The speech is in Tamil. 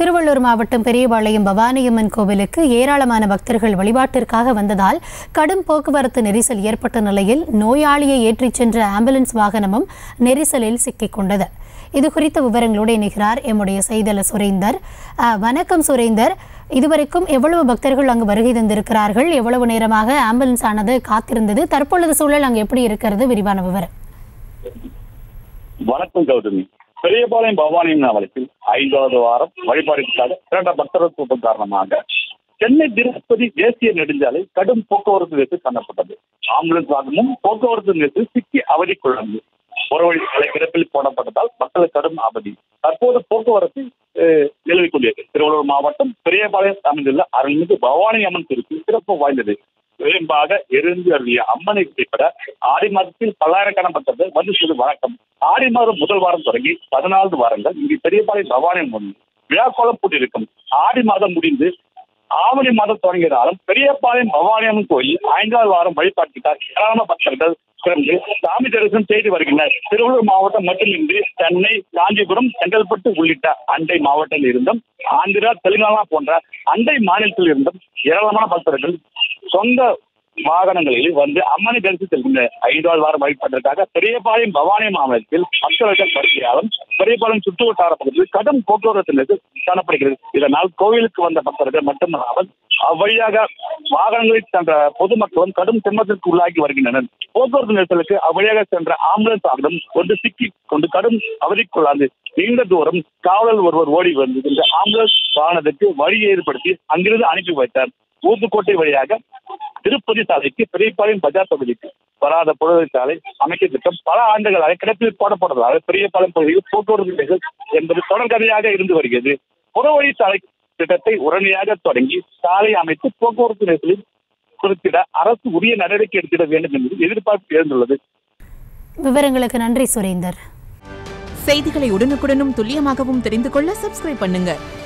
திருவள்ளூர் மாவட்டம் பெரியபாளையம் பவானியம்மன் கோவிலுக்கு ஏராளமான பக்தர்கள் வழிபாட்டிற்காக வந்ததால் கடும் போக்குவரத்து நெரிசல் ஏற்பட்ட நிலையில் நோயாளியை ஏற்றிச் சென்ற ஆம்புலன்ஸ் வாகனமும் நெரிசலில் சிக்கிக் கொண்டது இது குறித்த விவரங்களோடு இணைகிறார் எம்முடைய செய்தல சுரேந்தர் அஹ், வணக்கம் சுரேந்தர் இதுவரைக்கும் எவ்வளவு பக்தர்கள் அங்கு வருகை தந்திருக்கிறார்கள் எவ்வளவு நேரமாக ஆம்புலன்ஸ் ஆனது காத்திருந்தது தற்பொழுது சூழல் அங்கு எப்படி இருக்கிறது விரிவான விவரம் வணக்கம் கௌதமி பெரியபாளையம் பவானியின் நாவலத்தில் ஐந்தாவது வாரம் வழிபாட்டிற்காக திரண்ட பக்தர்கள் கூட்டம் காரணமாக சென்னை திருப்பதி தேசிய நெடுஞ்சாலை கடும் போக்குவரத்து நெரிசல் காணப்பட்டது ஆம்புலன்ஸ் வாகனமும் போக்குவரத்து நெரிசல் சிக்கி அவதிக்குள்ளது புறவழி சாலை கிடப்பில் போடப்பட்டதால் மக்களுக்கு கடும் அவதி தற்போது போக்குவரத்து அஹ், நிலவிக் கொண்டிருக்கிறது திருவள்ளூர் மாவட்டம் பெரியபாளையம் அமைந்துள்ள அருள்மிகு பவானி அம்மன் திருப்பி சிறப்பு வாய்ந்தது விரும்பாக எரிந்து அருளிய அம்மனை குறிப்பிட ஆடி மாதத்தில் பல்லாயிரக்கணக்கான பக்தர்கள் வந்து செல்லும் வழக்கம் ஆடி மாதம் முதல் வாரம் தொடங்கி பதினான்கு வாரங்கள் இங்கு பெரியபாளையம் பவானி முன் விழாக்கோலம் போட்டிருக்கும் ஆடி மாதம் முடிந்து ஆவணி மாதம் தொடங்கியதாலும் பெரியபாளையம் பவானி அம்மன் கோயில் ஐந்தாவது வாரம் வழிபாட்டிற்காக ஏராளமான பக்தர்கள் திறந்து சாமி தரிசனம் செய்து வருகின்றனர் திருவள்ளூர் மாவட்டம் மட்டுமின்றி சென்னை காஞ்சிபுரம் செங்கல்பட்டு உள்ளிட்ட அண்டை மாவட்டத்தில் இருந்தும் ஆந்திரா தெலுங்கானா போன்ற அண்டை மாநிலத்தில் இருந்தும் ஏராளமான பக்தர்கள் சொந்த வாகனங்களில் வந்து அம்மனை தரிசி செல்கின்ற ஐந்தாவது வாரம் வழிபாட்டிற்காக பெரியபாளையம் பவானி மாவட்டத்தில் மக்கள் பரிசையாலும் பெரியபாளையம் சுற்று வட்டார பகுதியில் கடும் போக்குவரத்து நெரிசல் காணப்படுகிறது இதனால் கோவிலுக்கு வந்த பக்தர்கள் மட்டுமல்லாமல் அவ்வழியாக வாகனங்களில் சென்ற பொதுமக்களும் கடும் சிரமத்திற்கு உள்ளாகி வருகின்றனர் போக்குவரத்து நெரிசலுக்கு அவ்வழியாக சென்ற ஆம்புலன்ஸ் வாகனம் கொண்டு சிக்கி கொண்டு கடும் அவதிக்குள்ளாது நீண்ட தூரம் காவலர் ஒருவர் ஓடி வந்து இந்த ஆம்புலன்ஸ் வாகனத்துக்கு வழி ஏற்படுத்தி அங்கிருந்து அனுப்பி வைத்தார் ஊத்துக்கோட்டை வழியாக திருப்பதி சாலைக்கு பெரியபாளையம் பஜார் பகுதிக்கு வராத புழல் சாலை அமைக்க திட்டம் பல ஆண்டுகளாக கிடப்பில் போடப்பட்டதால் பெரியபாளையம் பகுதியில் போக்குவரத்து நெரிசல் என்பது தொடர்கதையாக இருந்து வருகிறது புறவழி சாலை திட்டத்தை உடனடியாக தொடங்கி சாலை அமைத்து போக்குவரத்து நெரிசலில் குறித்திட அரசு உரிய நடவடிக்கை எடுத்திட வேண்டும் என்பது எதிர்பார்ப்பு எழுந்துள்ளது விவரங்களுக்கு நன்றி சுரேந்தர் செய்திகளை உடனுக்குடனும் துல்லியமாகவும் தெரிந்து கொள்ள சப்ஸ்கிரைப் பண்ணுங்க